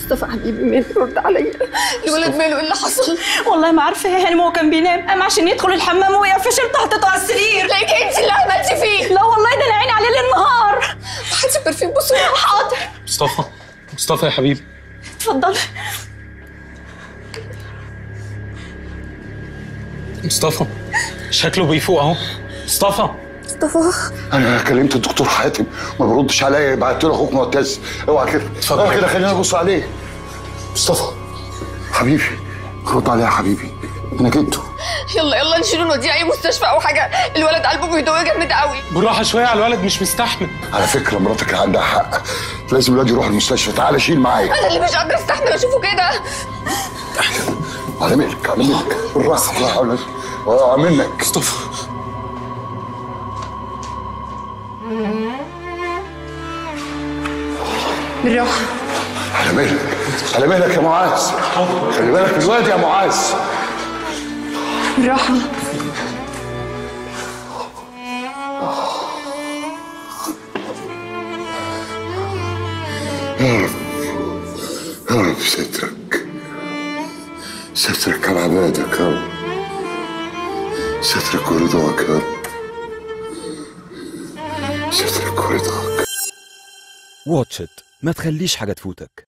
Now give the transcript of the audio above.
مصطفى حبيبي مين رد عليا الولد ماله ايه اللي حصل والله ما عارفه يا هانم هو كان بينام قام عشان يدخل الحمام وقع فشل حطيته على السرير لقيت انت اللي عملتي فيه لا والله ده انا عيني عليه ليل نهار هاتي برفيوم بسرعه حاضر مصطفى مصطفى يا حبيبي اتفضل مصطفى شكله بيفوق اهو مصطفى مصطفى انا كلمت الدكتور حاتم ما بيردش عليا بعت له اخوك معتز اوعى كده اتفضل. اوعى كده خليني ابص عليه مصطفى حبيبي رد عليا يا حبيبي انا جبته يلا يلا نشيله نوديه اي مستشفى او حاجه الولد قلبه بيدق جامد قوي بالراحه شويه على الولد مش مستحمل على فكره مراتك عندها حق لازم الواد يروح المستشفى تعالى شيل معايا انا اللي مش قادره استحمل اشوفه كده على مهلك على مهلك بالراحه بالراحه ولا- وقع منك مصطفى بالراحه على مهلك على مهلك يا معاذ خلي بالك من الواد يا معاذ بالراحه يا رب سترك سترك على عبادك يا رب سترك ورضاك يا رب سترك ورضاك واتش إت ما تخليش حاجة تفوتك